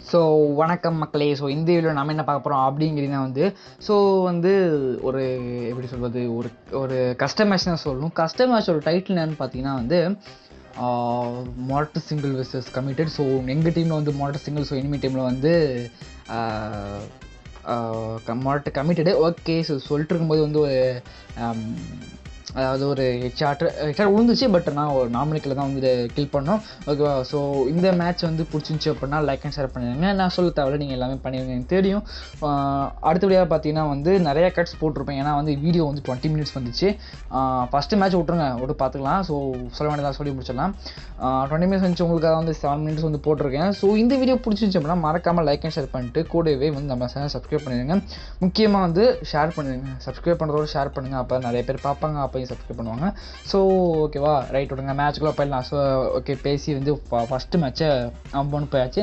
So வணக்கம் மக்களே so இந்த வீடியோவில் நம்ம என்ன பார்க்க போகிறோம் அப்படிங்கிறீங்கன்னா வந்து ஸோ வந்து ஒரு எப்படி சொல்வது ஒரு ஒரு கஸ்டமைஸ் தான் சொல்லணும் கஸ்டமைஸோட டைட்டில் என்னன்னு பார்த்தீங்கன்னா வந்து மார்டர் சிங்கிள் வெர்சஸ் கமிட்டட் ஸோ எங்கள் டீமில் வந்து மார்டர் சிங்கிள் ஸோ இனிமி டீமில் வந்து மார்டர் கமிட்டடு ஓகே ஸோ சொல்லிட்டு இருக்கும்போது வந்து ஒரு ஆம், அதாவது ஒரு ஹெச்ஆர் ஹெச்ஆர் விழுந்துச்சு பட் நான் ஒரு நாமினிக்கில் தான் வந்து கில் பண்ணோம் ஓகேவா ஸோ இந்த மேட்ச் வந்து பிடிச்சிருந்துச்சி அப்படின்னா லைக் அண்ட் ஷேர் பண்ணிடுங்க நான் சொல்ல தேவையில்ல நீங்கள் எல்லாமே பண்ணிடுங்க எனக்கு தெரியும் ஆஹ் அடுத்தபடியாக பார்த்தீங்கன்னா வந்து நிறைய கட்ஸ் போட்டிருப்பேன் ஏன்னா வந்து வீடியோ வந்து டுவெண்ட்டி மினிட்ஸ் வந்துச்சு ஃபஸ்ட்டு மேட்ச் விட்ருங்க விட்டு பார்த்துக்கலாம் ஸோ சொல்ல வேண்டியதாக சொல்லி முடிச்சிடலாம் டுவெண்ட்டி மினிட்ஸ் வந்துச்சு உங்களுக்காக வந்து செவன் மினிட்ஸ் வந்து போட்டிருக்கேன் ஸோ இந்த வீடியோ பிடிச்சிருந்துச்சு அப்படின்னா மறக்காமல் லைக் அண்ட் ஷேர் பண்ணிட்டு கூடவே வந்து நம்ம சேனல் சப்ஸ்கிரைப் பண்ணிடுங்க முக்கியமாக வந்து ஷேர் பண்ணுங்க சப்ஸ்கிரைப் பண்ணுறதோட ஷேர் பண்ணுங்கள் அப்போ நிறைய பேர் பார்ப்பாங்க அப்போ சப்ஸ்கிரைப் பண்ணுவாங்க ஸோ ஓகேவா ரைட் விடுங்க மேட்ச்க்குள்ளே போயிடலாம் ஸோ ஓகே பேசி வந்து ஃபஸ்ட்டு மேட்ச்சை அம்பொன்னு போயாச்சு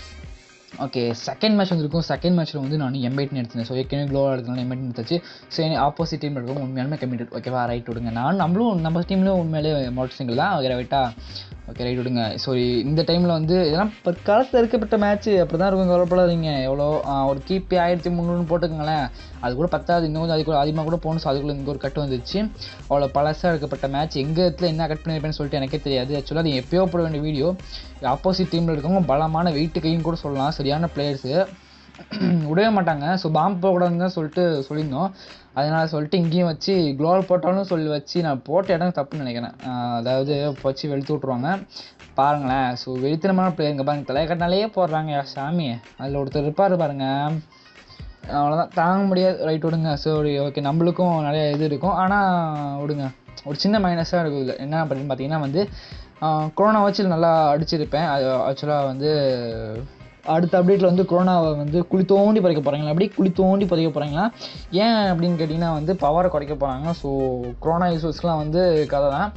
ஓகே செகண்ட் மேட்ச் வந்துருக்கும் செகண்ட் மேட்ச்சில் வந்து நான் எம்பைட்னு எடுத்தேன் ஸோ ஏற்கனவே க்ளோவாக எடுத்தனால எம்பைட்னு எடுத்தாச்சு ஸோ ஆப்போசிட் டீம் இருக்கும் உண்மையாலுமே கம்மிட்டட் ஓகேவா ரைட் விடுங்க நான் நம்மளும் நம்ம டீம்லேயும் உண்மையிலே மோட்டர் சிங்கிள் தான் ஓகே ரைட்டா ஓகே ரைட் விடுங்க ஸோ இந்த டைமில் வந்து இதெல்லாம் காலத்தில் இருக்கப்பட்ட மேட்ச்சு அப்படி தான் இருக்கும் கவலைப்படாதீங்க எவ்வளோ ஆ, ஒரு கிபி ஆயிரத்தி முந்நூறுன்னு போட்டுக்கோங்களேன் அது கூட பத்தாது இன்னும் கொஞ்சம் அது கூட அதிகமாக கூட போகணும் ஸோ அதுக்குள்ளே இங்கே ஒரு கட்டு வந்துச்சு அவ்வளோ பழசாக இருக்கப்பட்ட மேட்ச் எங்கே இடத்துல என்ன கட் பண்ணியிருப்பேன்னு சொல்லிட்டு எனக்கே தெரியாது ஆக்சுவலாக அது எப்பயோ போட வேண்டிய வீடியோ ஆப்போசிட் டீமில் இருக்கவங்க பலமான வெயிட்டு கையும் கூட சொல்லலாம் சரியான பிளேயர்ஸு விடவே மாட்டாங்க ஸோ பாம்பு போடக்கூடாதுன்னு தான் சொல்லிட்டு சொல்லியிருந்தோம் அதனால சொல்லிட்டு இங்கேயும் வச்சு க்ளோவல் போட்டாலும் சொல்லி வச்சு நான் போட்ட இடம் தப்புன்னு நினைக்கிறேன் ஆஹ் அதாவது வச்சு வெளுத்து விட்ருவாங்க பாருங்களேன் ஸோ வெளுத்தனமான பிளேயர் இங்கே பாருங்க தலை கட்டினாலே போடுறாங்க யா சாமி அதில் ஒருத்தர் இருப்பார் பாருங்க அவ்வளோதான் தாங்க முடியாது ரைட் விடுங்க சரி ஓகே நம்மளுக்கும் நிறைய இது இருக்கும் ஆனால் விடுங்க ஒரு சின்ன மைனஸாக இருக்குது இதில் என்ன அப்படின்னு பார்த்தீங்கன்னா வந்து கொரோனா வச்சு நல்லா அடிச்சிருப்பேன் அது ஆக்சுவலாக வந்து அடுத்த அப்டேட்டில் வந்து கொரோனாவை வந்து குழி தோண்டி பறிக்க போகிறாங்களா அப்படி குழி தோண்டி பறிக்க போகிறாங்களா ஏன் அப்படின்னு கேட்டிங்கன்னா வந்து பவரை குறைக்க போகிறாங்க ஸோ கொரோனா யூசர்ஸ்லாம் வந்து கதை தான்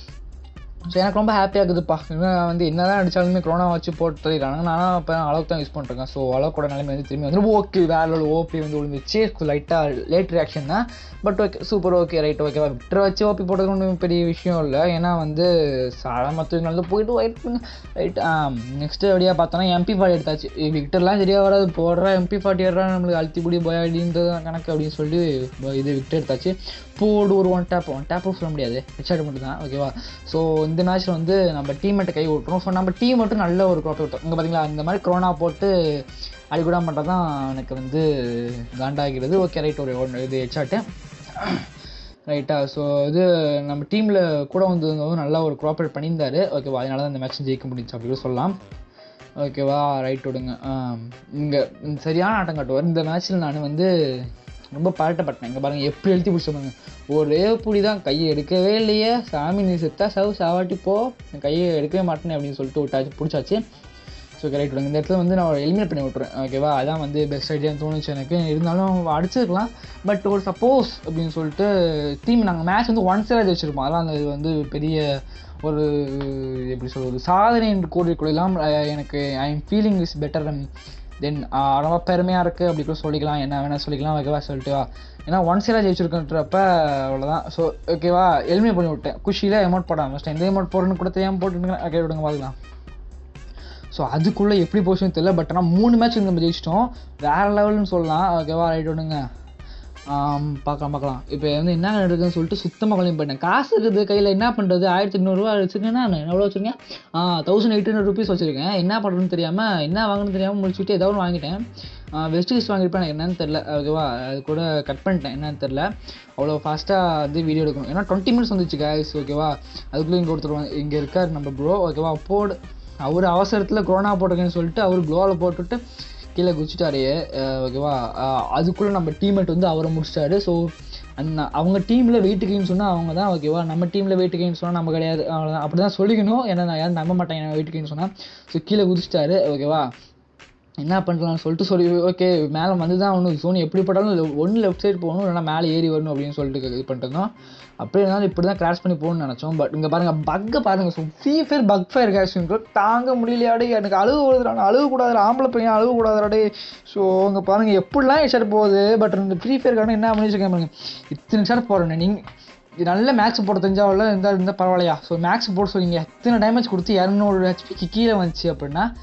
ஸோ எனக்கு ரொம்ப ஹாப்பியாக இருக்குதுப்பா இன்னும் வந்து என்ன தான் அடித்தாலுமே கொரோனா வச்சு போட்டு தள்ளிடுறாங்க நானும் இப்போ அளவுக்கு தான் யூஸ் பண்ணிருக்கேன் ஸோ அளவுக்கோட நிலைமை வந்து திரும்பி வந்து ஓகே வேற ஒரு ஓபி வந்து விழுந்துச்சு லைட்டாக லேட் ரியாக்ஷன் தான் but okay super okay right ஓகேவா விக்டர் வச்சு ஓபி போட்டது ஒன்றும் பெரிய விஷயம் இல்லை ஏன்னா வந்து சாதாரண நல்லது போயிட்டு வெயிட் பண்ணு ரைட் நெக்ஸ்ட்டு அப்படியாக பார்த்தோன்னா எம்பி ஃபார்ட்டி எடுத்தாச்சு விக்டர்லாம் சரியாக வராது போடுற எம்பி ஃபார்ட்டி ஏறா நம்மளுக்கு அழுத்திப்படி போயாடின்றது கணக்கு அப்படின்னு சொல்லி இது விக்டர் எடுத்தாச்சு போடு ஒரு ஒன் டேப் ஒன் டேப் சொல்ல முடியாது ஹெச்ஆர் மட்டும் தான் ஓகேவா ஸோ இந்த மேட்ச்சில் வந்து நம்ம டீம்மேட்டை கை விட்டுரும் ஸோ நம்ம டீம் மட்டும் நல்ல ஒரு க்ராப் விட்டோம் இங்கே பார்த்தீங்களா இந்த மாதிரி கொரோனா போட்டு அடிக்கூடா பண்ணுறது தான் எனக்கு வந்து காண்டாகிறது ஓகே ரைட் ஒரு ஒன்று இது ஹெச்ஆர்ட்டு ரைட்டா ஸோ இது நம்ம டீமில் கூட வந்து நல்லா ஒரு க்ராப்பரேட் பண்ணியிருந்தாரு ஓகேவா அதனால தான் இந்த மேட்ச் ஜெயிக்க முடிஞ்சுச்சு அப்படி கூட சொல்லலாம் ஓகேவா ரைட் விடுங்க இங்கே சரியான ஆட்டம் காட்டுவார் இந்த மேட்ச்சில் நான் வந்து ரொம்ப பாராட்டப்பட்டேன் இங்கே பாருங்கள் எப்படி எழுதி பிடிச்சாங்க ஒரே புடி தான் கையை எடுக்கவே இல்லையே சாமி நீ செத்தா சவு சாவாட்டி போ நான் கையை எடுக்கவே மாட்டேனே அப்படின்னு சொல்லிட்டு விட்டாச்சு பிடிச்சாச்சு ஸோ ரைட் விடுங்க இந்த இடத்துல வந்து நான் எலிமினேட் பண்ணி விட்ருவேன் ஓகேவா அதான் வந்து பெஸ்ட் ஐடியான்னு தோணுச்சு எனக்கு இருந்தாலும் அடிச்சிருக்கலாம் பட் ஒரு சப்போஸ் அப்படின்னு சொல்லிட்டு டீம் நாங்கள் மேட்ச் வந்து ஒன் சைடாக வச்சுருப்போம் அதெல்லாம் அந்த இது வந்து பெரிய ஒரு எப்படி சொல்வது சாதனை என்று கூறிக்கொள்ளலாம் அஹ் எனக்கு I am feeling is better than then ரொம்ப பெருமையாக இருக்குது அப்படி கூட சொல்லிக்கலாம் என்ன வேணால் சொல்லிக்கலாம் ஓகேவா சொல்லிட்டு வா ஏன்னா ஒன் சைடாக ஜெயிச்சிருக்கன்றப்ப அவ்வளோதான் ஸோ ஓகேவா எலிமினேட் பண்ணி விட்டேன் குஷியில் எமௌண்ட் போட ஆரம்பிச்சிட்டேன் எந்த எமௌண்ட் போடுறேன்னு கூட தெரியாமல் போட்டுருக்கேன் ஓகே விடுங்க பார்க்கலாம் ஸோ அதுக்குள்ளே எப்படி போச்சுன்னு தெரியல பட் ஆனால் மூணு மேட்ச் நம்ம ஜெயிச்சிட்டோம் வேறு லெவல்னு சொல்லலாம் ஓகேவா ரைட் விடுங்க ஆம், பார்க்கலாம் பார்க்கலாம் இப்போ வந்து என்ன நடக்குதுன்னு சொல்லிட்டு சுத்தமாக கல்வி பண்ணேன் காசு இருக்குது கையில் என்ன பண்ணுறது ஆயிரத்தி எண்ணூறுரூவா வச்சுருக்கேன் நான் எவ்வளோ வச்சுருக்கேன் ஆ தௌசண்ட் எயிட் ஹண்ட்ரட் ருபீஸ் வச்சுருக்கேன் என்ன பண்ணுறதுன்னு தெரியாமல் என்ன வாங்கணும்னு தெரியாமல் முடிச்சுட்டு ஏதோ ஒன்று வாங்கிட்டேன் வெஸ்ட் கிஸ் வாங்கியிருப்பேன் எனக்கு என்னன்னு தெரில ஓகேவா அது கூட கட் பண்ணிட்டேன் என்னன்னு தெரில அவ்வளோ ஃபாஸ்ட்டாக வந்து வீடியோ எடுக்கணும் ஏன்னா டுவெண்ட்டி மினிட்ஸ் வந்துச்சு guys ஓகேவா அதுக்குள்ளே இங்கே ஒருத்தர் இங்கே இருக்கார் நம்ம ப்ரோ ஓகேவா போடு அவர் அவசரத்தில் கொரோனா போட்டிருக்கேன்னு சொல்லிட்டு அவர் க்ளோவில் போட்டுட்டு கீழே குதிச்சிட்டாரு அஹ் ஓகேவா அஹ் அதுக்குள்ளே நம்ம டீம்மேட் வந்து அவரை முடிச்சிட்டாரு ஸோ அந்த அவங்க டீமில் வெயிட் கெயின் சொன்னால் அவங்க தான் ஓகேவா நம்ம டீமில் வெயிட் கெயின் சொன்னால் நம்ம கிடையாது அவ்வளோதான் அப்படி தான் சொல்லிக்கணும் ஏன்னா நான் யாரும் நம்ப மாட்டேன் வெயிட் கெயின் சொன்னால் ஸோ கீழே குதிச்சிட்டாரு ஓகேவா என்ன பண்ணலாம்னு சொல்லிட்டு சொல்லி ஓகே மேலே வந்து தான் ஒன்று சோனி எப்படி போட்டாலும் ஒன்று லெஃப்ட் சைடு போகணும் இல்லைனா மேலே ஏறி வரணும் அப்படின்னு சொல்லிட்டு இது பண்ணிட்டு இருந்தோம் அப்படியே இருந்தாலும் இப்படி தான் கிராஷ் பண்ணி போகணும்னு நினச்சோம் பட் இங்கே பாருங்கள் பக்கை பாருங்கள் so free fire bug fire கேஷுங்க தாங்க முடியலையாடே எனக்கு அழுகு வருதுடா அழுகு கூடாது ஆம்பளை பையன் அழுகு கூடாதுடாடே ஸோ அங்கே பாருங்கள் எப்படிலாம் ஹெட்ஷாட் போகுது பட் இந்த ஃப்ரீ ஃபயர்க்கான என்ன பண்ணி வச்சுருக்கேன் பாருங்க இத்தனை ஷாட் போடுறேன் நீங்கள் இது நல்ல மேக்ஸ் போட தெரிஞ்சாவில் இருந்தால் இருந்தால் பரவாயில்லையா ஸோ மேக்ஸ் போட சொல்லிங்க எத்தனை டேமேஜ் கொடுத்து இரநூறு ஹெச்பிக்கு கீழே வந்துச்சு அப்படின்னா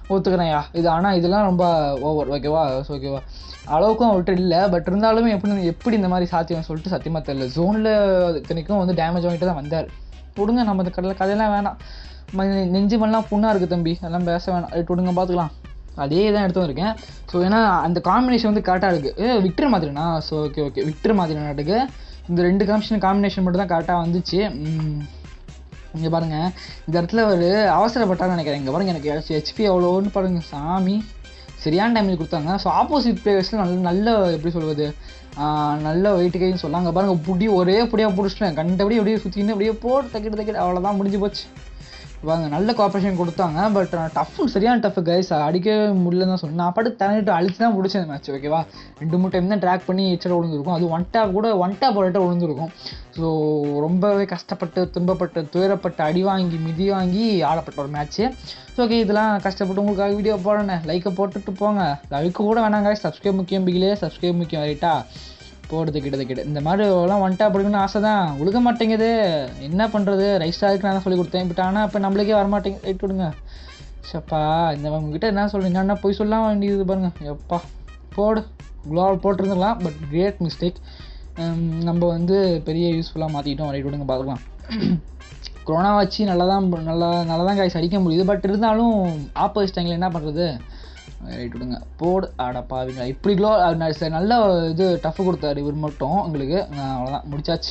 ஒத்துக்கிறேன்யா இது ஆனால் இதெல்லாம் ரொம்ப ஓவர் ஓகேவா ஓகேவா அளவுக்கும் அவர்கிட்ட இல்லை பட் இருந்தாலுமே எப்படி எப்படி இந்த மாதிரி சாத்தியம் சொல்லிட்டு சத்தியமாக தெரியல ஜோனில் இத்தனைக்கும் வந்து டேமேஜ் வாங்கிட்டு தான் வந்தார் விடுங்க நம்ம இந்த கடலை கதையெல்லாம் வேணாம் ம- நெஞ்சு மண்ணெலாம் புண்ணாக இருக்குது தம்பி அதெல்லாம் பேச வேணாம் ரைட் விடுங்க பார்த்துக்கலாம் அதே தான் எடுத்து வந்திருக்கேன் ஸோ ஏன்னா அந்த காம்பினேஷன் வந்து கரெக்டாக இருக்குது ஏ விக்டர் மாதிரிண்ணா ஸோ ஓகே ஓகே விக்டர் மாதிரி நாட்டுக்கு இந்த ரெண்டு காம்பினேஷன் காம்பினேஷன் மட்டும் தான் கரெக்டாக வந்துச்சு ம், இங்கே பாருங்க இந்த இடத்துல ஒரு அவசரப்பட்டான்னு நினைக்கிறேன் இங்கே பாருங்க எனக்கு ஹெச்பி எவ்வளோன்னு பாருங்க சாமி சரியான டேமேஜ் கொடுத்தாங்க ஸோ ஆப்போசிட் பிளேயர்ஸில் நல்ல நல்ல எப்படி சொல்வது ஆஹ் நல்ல வெயிட்டுக்கையும் சொல்லாங்க பாருங்க புடி ஒரே புடியாக பிடிச்சிட்டேன் கண்டபடி அப்படியே சுற்றின்னு அப்படியே போட்டு தக்கிட்டு தக்கிட்டு அவ்வளோதான் முடிஞ்சு போச்சு வாங்க நல்ல கோஆப்ரேஷன் கொடுத்தாங்க பட் டஃப் சரியான டஃப் கைஸ் அடிக்க முடியலன்னு தான் சொன்னேன் நான் பாட்டு தனிட்டு அழிச்சு தான் முடிச்சேன் இந்த மேட்ச் ஓகேவா ரெண்டு மூணு டைம் தான் ட்ராக் பண்ணி எச்சட விழுந்திருக்கும் அது ஒன் டேப் கூட ஒன் டேப் ஒரு விழுந்திருக்கும் ஸோ ரொம்பவே கஷ்டப்பட்டு துன்பப்பட்டு துயரப்பட்டு அடி வாங்கி மிதி வாங்கி ஆடப்பட்ட ஒரு மேட்ச்சு ஸோ ஓகே இதெல்லாம் கஷ்டப்பட்டு உங்களுக்காக வீடியோ போடுறேன் லைக்கை போட்டுட்டு போங்க லைக்கு கூட வேணாங்க சப்ஸ்கிரைப் முக்கியம் பிகிலே சப்ஸ்கிரைப் முக்கியம் ரைட்டா போடுறது கிட்டது கிட்ட இந்த மாதிரி எல்லாம் வந்துட்டா படிக்கணும்னு ஆசை தான் ஒழுக மாட்டேங்குது என்ன பண்ணுறது ரைஸ்டாருக்கு நான் தான் சொல்லி கொடுத்தேன் பட் ஆனால் இப்போ நம்மளுக்கே வர மாட்டேங்குது ரைட் விடுங்க சப்பா இந்த உங்ககிட்ட என்ன சொல்றீங்க என்ன போய் சொல்லலாம் வேண்டியது பாருங்க எப்பா போடு குளோவல் போட்டிருந்துடலாம் பட் கிரேட் மிஸ்டேக் நம்ம வந்து பெரிய யூஸ்ஃபுல்லாக மாற்றிக்கிட்டோம் ரைட் விடுங்க பார்க்கலாம் கொரோனா வச்சு நல்லா தான் நல்லா நல்லா தான் காய்ச்சி அடிக்க முடியுது பட் இருந்தாலும் ஆப்போசிட் டைமில் என்ன பண்ணுறது ரைட் விடுங்க போடு ஆடா பாவிங்க இப்படி க்ளோ நல்ல இது டஃப் கொடுத்தாரு இவர் மட்டும் உங்களுக்கு அஹ் அவ்வளோதான் முடிச்சாச்சு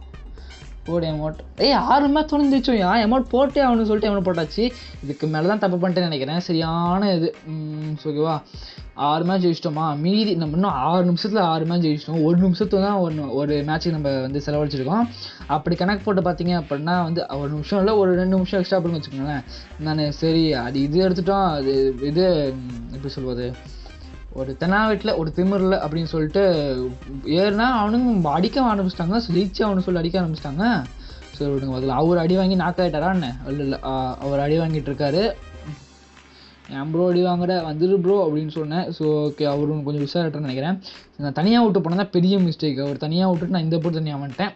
போடு அமௌண்ட் ஏய் ஆறு மேட்ச் துணிந்துச்சோம் யா அமௌண்ட் போட்டே ஆகணும்னு சொல்லிட்டு அமௌண்ட் போட்டாச்சு இதுக்கு மேலே தான் தப்பு பண்ணிட்டேன்னு நினைக்கிறேன் சரியான இது ம், ஓகேவா ஆறு மேட்ச் ஜெயிச்சிட்டோமா மீதி நம்ம இன்னும் ஆறு நிமிஷத்தில் ஆறு மேட்ச் ஜெயிச்சிட்டோம் ஒரு நிமிஷத்துல தான் ஒன்று ஒரு மேட்ச்சுக்கு நம்ம வந்து செலவழிச்சிருக்கோம் அப்படி கணக்கு போட்டு பார்த்தீங்க அப்படின்னா வந்து ஒரு நிமிஷம் இல்லை ஒரு ரெண்டு நிமிஷம் எக்ஸ்ட்ரா பண்ணி வச்சுக்கோங்களேன் நான் சரி அது இது எடுத்துட்டோம் அது இது ம், எப்படி சொல்வது ஒரு தெனாவெட்டில் ஒரு திமிரில் அப்படின்னு சொல்லிட்டு ஏறுனா அவனுங்க அடிக்க ஆரம்பிச்சிட்டாங்க ஜெயிச்சு அவனு சொல்லி அடிக்க ஆரம்பிச்சிட்டாங்க சரி விடுங்க பதில் அவர் அடி வாங்கி நாக் ஆகிட்டாரா என்ன இல்லை இல்லை அவர் அடி வாங்கிட்டு இருக்காரு என் ப்ரோ அடி வாங்குற வந்துரு ப்ரோ அப்படின்னு சொன்னேன் ஸோ ஓகே அவரும் கொஞ்சம் விசாரிட்டேன்னு நினைக்கிறேன் நான் தனியாக விட்டு போனது தான் பெரிய மிஸ்டேக் அவர் தனியாக விட்டுட்டு நான் இந்த போட்டு தனியாக வந்துட்டேன்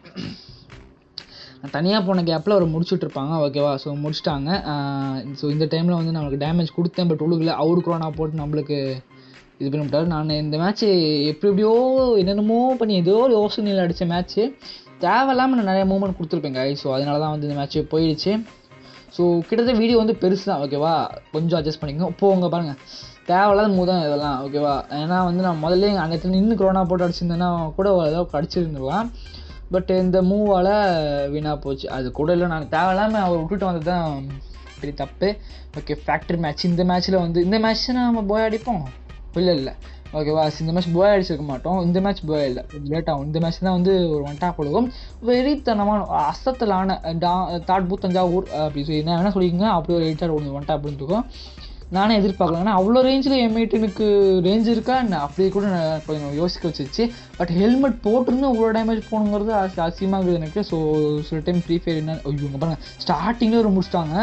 நான் தனியாக போன கேப்பில் அவர் முடிச்சுட்டு இருப்பாங்க ஓகேவா ஸோ முடிச்சிட்டாங்க ஸோ இந்த டைமில் வந்து நம்மளுக்கு டேமேஜ் கொடுத்தேன் பட் உழுகல அவரு கொரோனா போட்டு நம்மளுக்கு இது பண்ணி விட்டாரு நான் இந்த மேட்ச்சு எப்படி எப்படியோ என்னென்னமோ பண்ணி ஏதோ ஒரு யோசனையில் அடித்த மேட்ச்சு தேவையில்லாமல் நான் நிறைய மூமெண்ட் கொடுத்துருப்பேன் guys ஸோ அதனால தான் வந்து இந்த மேட்ச்சு போயிடுச்சு ஸோ கிட்டத்தட்ட வீடியோ வந்து பெருசு தான் ஓகேவா கொஞ்சம் அட்ஜஸ்ட் பண்ணிக்கோங்க போங்க பாருங்கள் தேவையில்லாத மூதம் இதெல்லாம் ஓகேவா ஏன்னா வந்து நான் முதல்ல அந்த இடத்துல நின்று கொரோனா போட்டு அடிச்சிருந்தேன்னா கூட ஏதாவது அடிச்சிருந்துருக்கலாம் பட் இந்த மூவால் வீணாக போச்சு அது கூட இல்லை நான் தேவையில்லாமல் அவர் விட்டுட்டு வந்தது தான் பெரிய தப்பு ஓகே ஃபேக்டரி மேட்ச் இந்த மேட்ச்சில் வந்து இந்த மேட்ச் நம்ம போய் அடிப்போம் இல்லை இல்லை ஓகேவா இந்த மேட்ச் போய் அடிச்சிருக்க மாட்டோம் இந்த மேட்ச் போய் இல்லை லேட் ஆகும் இந்த மேட்ச் தான் வந்து ஒரு ஒன் டாப் கொடுக்கும் வெறித்தனமான அசத்தலான டா தாட் பூ தஞ்சாவூர் அப்படி சொல்லி என்ன வேணால் சொல்லிக்கோங்க அப்படி ஒரு எயிட் ஆர் ஒன்று ஒன் டாப் இருக்கும் நானே எதிர்பார்க்கல ஏன்னா அவ்வளோ ரேஞ்சில் எம்ஐட்டனுக்கு ரேஞ்ச் இருக்கா என்ன அப்படி கூட நான் கொஞ்சம் யோசிக்க வச்சிருச்சு பட் ஹெல்மெட் போட்டிருந்து இவ்வளோ டேமேஜ் போகணுங்கிறது அசி அசியமாக இருக்குது எனக்கு ஸோ சில டைம் ஃப்ரீ ஃபயர் என்ன ஐயோ இங்க பாருங்க ஸ்டார்டிங்கில் ஒரு முடிச்சிட்டாங்க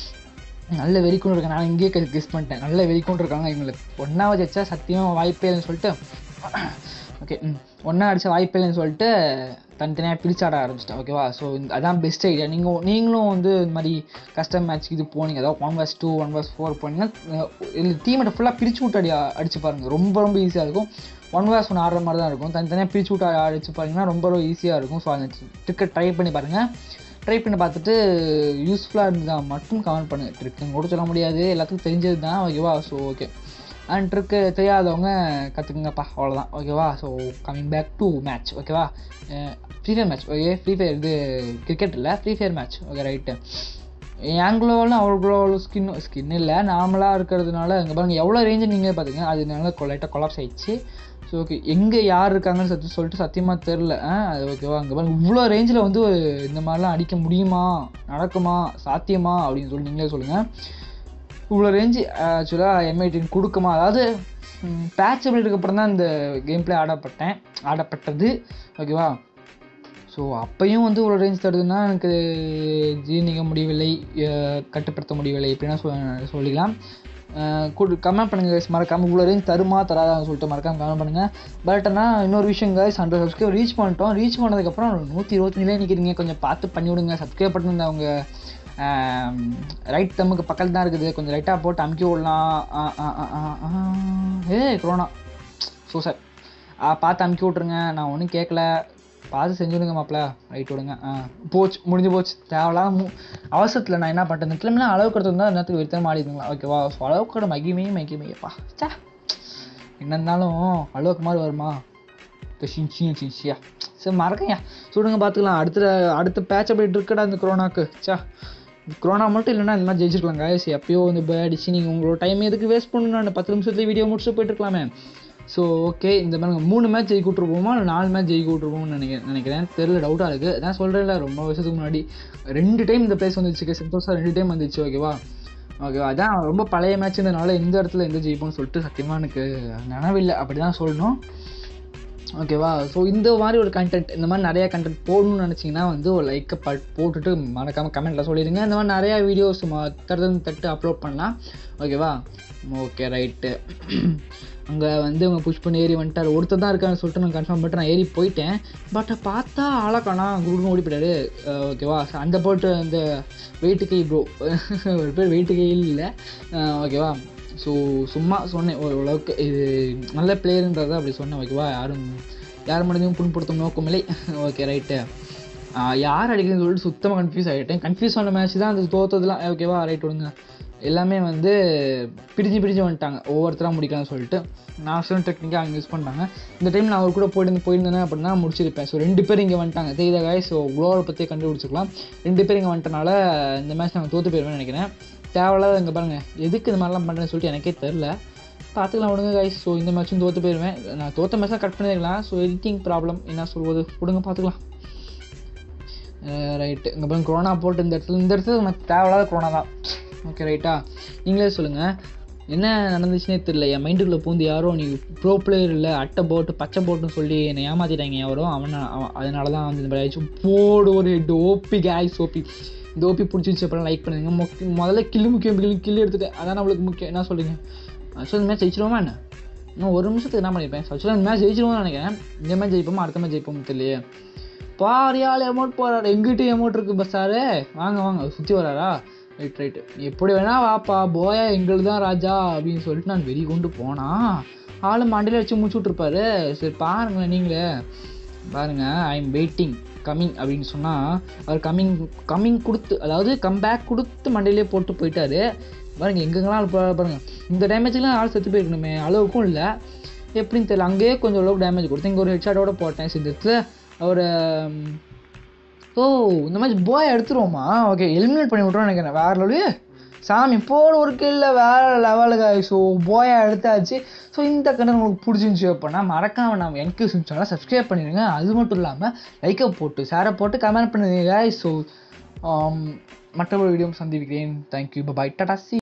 நல்ல வெறிக்கொண்டு இருக்காங்க நான் இங்கேயே கெஸ் பண்ணிட்டேன் நல்ல வெறிக்கொண்டு இருக்காங்க இவங்களுக்கு ஒன்றாவது வச்சா சத்தியமாக வாய்ப்பே இல்லைன்னு சொல்லிட்டு ஓகே ம் ஒன்றா அடிச்ச வாய்ப்பே இல்லைன்னு சொல்லிட்டு தனித்தனியாக பிரிச்சாட ஆரம்பிச்சிட்டேன் ஓகேவா ஸோ அதான் பெஸ்ட் ஐடியா நீங்கள் நீங்களும் வந்து இந்த மாதிரி கஸ்டம் மேட்ச்க்கு இது போனீங்க அதாவது one versus two one versus four போனீங்கன்னா இல்லை டீமெட்டை ஃபுல்லாக பிரிச்சு விட்டு அடி அடிச்சு பாருங்க ரொம்ப ரொம்ப ஈஸியாக இருக்கும் ஒன் வர்ஸ் ஒன்று ஆடுற மாதிரி தான் இருக்கும் தனித்தனியாக பிரிச்சு விட்டு அடிச்சு பாருங்கன்னா ரொம்ப ரொம்ப ஈஸியாக இருக்கும் ஸோ அந்த ட்ரிக்கை ட்ரை பண்ணி பாருங்கள் ட்ரை பண்ணி பார்த்துட்டு யூஸ்ஃபுல்லாக இருந்தால் மட்டும் கமெண்ட் பண்ணுங்கள் ட்ரிக்குன்னு கூட சொல்ல முடியாது எல்லாத்துக்கும் தெரிஞ்சது தான் ஓகேவா ஸோ ஓகே அண்ட் ட்ரிக்கு தெரியாதவங்க கற்றுக்குங்கப்பா அவ்வளோதான் ஓகேவா so coming back to match ஓகேவா free fire match okay free fire இது கிரிக்கெட் இல்லை free fire match okay right என் குளோவலும் அவர் குளோவலும் ஸ்கின் ஸ்கின் இல்லை நார்மலாக இருக்கிறதுனால இங்கே பாருங்கள் எவ்வளோ ரேஞ்சு நீங்கள் பார்த்தீங்க அதனால லைட்டாக கொலாப்ஸ் ஆயிடுச்சு ஸோ ஓகே எங்கே யார் இருக்காங்கன்னு சத்தி சொல்லிட்டு சத்தியமாக தெரில அது ஓகேவா அங்கே பாருங்க இவ்வளோ ரேஞ்சில் வந்து இந்த மாதிரிலாம் அடிக்க முடியுமா நடக்குமா சாத்தியமா அப்படின்னு சொல்லி நீங்களே சொல்லுங்கள் இவ்வளோ ரேஞ்சு ஆக்சுவலாக எம்ஐடின் கொடுக்குமா அதாவது பேட்ச் அப்டேட்டுக்கு அப்புறம் தான் இந்த கேம் பிளே ஆடப்பட்டேன் ஆடப்பட்டது ஓகேவா ஸோ அப்பையும் வந்து இவ்வளோ ரேஞ்ச் தருதுன்னா எனக்கு ஜீர்ணிக்க முடியவில்லை அஹ் கட்டுப்படுத்த முடியவில்லை இப்படின்னா சொ- சொல்லிக்கலாம் கொடு கமெண்ட் பண்ணுங்கள் guys மறக்காமல் இவ்வளோ ரேஞ்ச் தருமா தராதான்னு சொல்லிட்டு மறக்காமல் கமெண்ட் பண்ணுங்கள் பட் ஆனால் இன்னொரு விஷயம் guys ஹண்ட்ரட் சப்ஸ்கிரைப் ரீச் பண்ணிட்டோம் ரீச் பண்ணதுக்கப்புறம் நூற்றி இருபத்தஞ்சிலே நிற்கிறீங்க கொஞ்சம் பார்த்து பண்ணி விடுங்க சப்ஸ்கிரைப் பண்ணிருந்தவங்க ரைட் தம்முக்கு பக்கத்தில் தான் இருக்குது கொஞ்சம் லைட்டாக போட்டு அமுக்கி விடலாம் ஆ, ஆ, ஆ, ஆ, ஆ. ஏ கொரோனா சூசர் பார்த்து அமுக்கி விட்ருங்க நான் ஒன்றும் கேட்கல பார்த்து செஞ்சுடுங்க மாப்பிள்ள ரைட் விடுங்க ஆ போச்சு முடிஞ்சு போச்சு தேவையில்லாம மு அவசரத்தில் நான் என்ன பண்ணிட்டேன் கிளம்பினா அளவுக்கு எடுத்து தான் நேரத்துக்கு வெறுத்தன மாடிதுங்களா ஓகேவா ஸோ அளவுக்கோட மகிமையே மகிமையப்பா சே என்ன இருந்தாலும் அளவுக்கு மாதிரி வருமா சின்சியா சின்சியா சரி மறக்கையா சுடுங்க பார்த்துக்கலாம் அடுத்த அடுத்த பேட்ச் அப்படி இருக்கடா இந்த கொரோனாக்கு சா கொரோனா மட்டும் இல்லைன்னா இந்த மாதிரி ஜெயிச்சிருக்கலாம் guys எப்பயோ இந்த பேட் அடிச்சு நீங்கள் உங்களோட டைம் எதுக்கு வேஸ்ட் பண்ணணும் அந்த பத்து நிமிஷத்துல வீடியோ முடிச்சுட்டு போயிட்டு இருக்கலாமே ஸோ ஓகே இந்த மாதிரி மூணு மேட்ச் ஜெயிக்க விட்ருப்போமா இல்லை நாலு மேட்ச் ஜெயிக்க விட்ருப்போம்னு நினைக்கிறேன் நினைக்கிறேன் தெரியல டவுட்டாக இருக்குது நான் சொல்கிறேன்ல ரொம்ப வருஷத்துக்கு முன்னாடி ரெண்டு டைம் இந்த பிளேஸ் வந்துச்சு சந்தோஷம் ரெண்டு டைம் வந்துச்சு ஓகேவா ஓகேவா அதான் ரொம்ப பழைய மேட்ச்ன்றதுனால இந்த இடத்துல எந்த ஜெயிப்போம்னு சொல்லிட்டு சத்தியமாக எனக்கு நினைவில்லை அப்படி தான் சொல்லணும் ஓகேவா ஸோ இந்த மாதிரி ஒரு கண்டென்ட் இந்த மாதிரி நிறையா கண்டென்ட் போடணும்னு நினச்சிங்கன்னா வந்து ஒரு லைக்கை பட் போட்டுட்டு மறக்காமல் கமெண்ட்டில் சொல்லிடுங்க இந்த மாதிரி நிறையா வீடியோஸ் தட்டு தட்டு அப்லோட் பண்ணலாம் ஓகேவா ஓகே ரைட்டு அங்கே வந்து அவங்க புஷ் பண்ணி ஏறி வந்துட்டார் ஒருத்தர் தான் இருக்கான்னு சொல்லிட்டு நான் கன்ஃபார்ம் பண்ணிட்டு நான் ஏறி போயிட்டேன் பட் பார்த்தா ஆளாக்கானா குடுன்னு ஓடி போயிட்டாரு அஹ் ஓகேவா So, அந்த போட்டு அந்த வெயிட்டு கை ப்ரோ ஒரு பேர் வெயிட்டு கையில் இல்லை ஓகேவா ஸோ சும்மா சொன்னேன் ஓரளவுக்கு இது நல்ல பிளேயருன்றதை அப்படி சொன்னேன் ஓகேவா யாரும் யார் மனதையும் புண்படுத்தும் நோக்கமில்லை ஓகே ரைட்டு யார் அடிக்கிறதுன்னு சொல்லிட்டு சுத்தமாக கன்ஃபியூஸ் ஆகிட்டேன் கன்ஃபியூஸ் ஆன மேட்ச் தான் அந்த தோத்ததுலாம் ஓகேவா ரைட் விடுங்க எல்லாமே வந்து பிரிஞ்சு பிரிஞ்சு வந்துட்டாங்க ஒவ்வொருத்தராக முடிக்கலாம்னு சொல்லிட்டு நான் சொன்ன டெக்னிக்காக அவங்க யூஸ் பண்ணாங்க இந்த டைம் நான் அவர் கூட போயிட்டு போயிருந்தேன் அப்படின்னா முடிச்சிருப்பேன் ஸோ ரெண்டு பேர் இங்கே வந்துட்டாங்க தெரியுதா காய் ஸோ குளோவை பற்றி கண்டுபிடிச்சிக்கலாம் ரெண்டு பேர் இங்கே வந்துட்டனால இந்த மேட்ச் நாங்கள் தோற்று போயிருவேன்னு நினைக்கிறேன் தேவையில்லாத இங்கே பாருங்கள் எதுக்கு இந்த மாதிரிலாம் பண்ணுறேன்னு சொல்லிட்டு எனக்கே தெரில பார்த்துக்கலாம் விடுங்க கைஸ் ஸோ இந்த மேட்ச்சும் தோற்று போயிடுவேன் நான் தோற்ற மேட்ச் தான் கட் பண்ணிருக்கலாம் ஸோ எடிட்டிங் ப்ராப்ளம் என்ன சொல்வது விடுங்க பார்த்துக்கலாம் ரைட்டு இங்கே பாருங்க கொரோனா போட்டு இந்த இடத்துல இந்த இடத்துல எனக்கு தேவையில்லாத கொரோனா தான் ஓகே ரைட்டா நீங்களே சொல்லுங்கள் என்ன நடந்துச்சுனே தெரியல என் மைண்டுக்குள்ளே பூந்து யாரோ நீ ப்ரோ பிளேயர் இல்லை அட்டை போட்டு பச்சை போட்டுன்னு சொல்லி என்னை ஏமாத்திட்டாங்க யாரோ அவன் அவன் அதனால தான் வந்து இந்த மாதிரி ஆயிடுச்சு போடு ஒரு ஹெட் ஓபி கேஸ் ஓபி இந்த ஓபி பிடிச்சிருச்சு அப்புறம் லைக் பண்ணுங்க மொக்க- முதல்ல கில்லு முக்கியம் கில்லு கில்லு எடுத்துட்டேன் அதான் நம்மளுக்கு முக்கியம் என்ன சொல்றீங்க ஆக்சுவலாக இந்த மேட்ச் ஜெயிச்சிருவோமா என்ன இன்னும் ஒரு நிமிஷத்துக்கு என்ன பண்ணியிருப்பேன் ஆக்சுவலாக இந்த மேட்ச் ஜெயிச்சிருவோம்னு நினைக்கிறேன் இந்த மேட்ச் ஜெயிப்போமா அடுத்த மேட்ச் ஜெயிப்போம் தெரியலையே பாரியால் எமௌண்ட் போறாரு எங்கிட்ட எமௌண்ட் இருக்கு பஸ்ஸாரு வாங்க வாங்க சுற்றி வராரா ரைட் ரைட்டு எப்படி வேணா வாப்பா போயா எங்களுக்கு தான் ராஜா அப்படின்னு சொல்லிட்டு நான் வெறி கொண்டு போனா ஆளு மண்டையில வச்சு முடிச்சு விட்ருப்பாரு சரி பாருங்களேன் நீங்களே பாருங்க ஐ எம் வெயிட்டிங் கம்மிங் அப்படின்னு சொன்னால் அவர் கம்மிங் கம்மிங் கொடுத்து அதாவது கம்பேக் கொடுத்து மண்டையிலே போட்டு போயிட்டாரு பாருங்க எங்கெங்கெல்லாம் ஆள் போறாரு பாருங்க இந்த டேமேஜ்லாம் ஆள் செத்து போயிருக்கணுமே அளவுக்கும் இல்லை எப்படின்னு தெரியல அங்கேயே கொஞ்சம் அளவுக்கு டேமேஜ் கொடுத்தேன் இங்கே ஒரு ஹெட்ஷாட்டோட போட்டேன் சரி, இந்த இடத்துல அவர் ஓ இந்த மாதிரி போய் எடுத்துருவோமா ஓகே எலிமினேட் பண்ணி விட்றோம்னு நினைக்கிறேன் வேற லெவலு சாமி போட ஒரு கில்ல வேற லெவலுக்கு ஸோ போயா எடுத்தாச்சு ஸோ இந்த கண்டென்ட் உங்களுக்கு பிடிச்சிருந்துச்சி அப்படின்னா மறக்காம நம்ம எனக்கு சேனலை சப்ஸ்கிரைப் பண்ணிடுங்க அது மட்டும் இல்லாமல் லைக்கை போட்டு ஷேரை போட்டு கமெண்ட் பண்ணுங்க ஸோ மற்றொரு வீடியோ சந்திக்கிறேன் தேங்க்யூ பாய் டாடா சி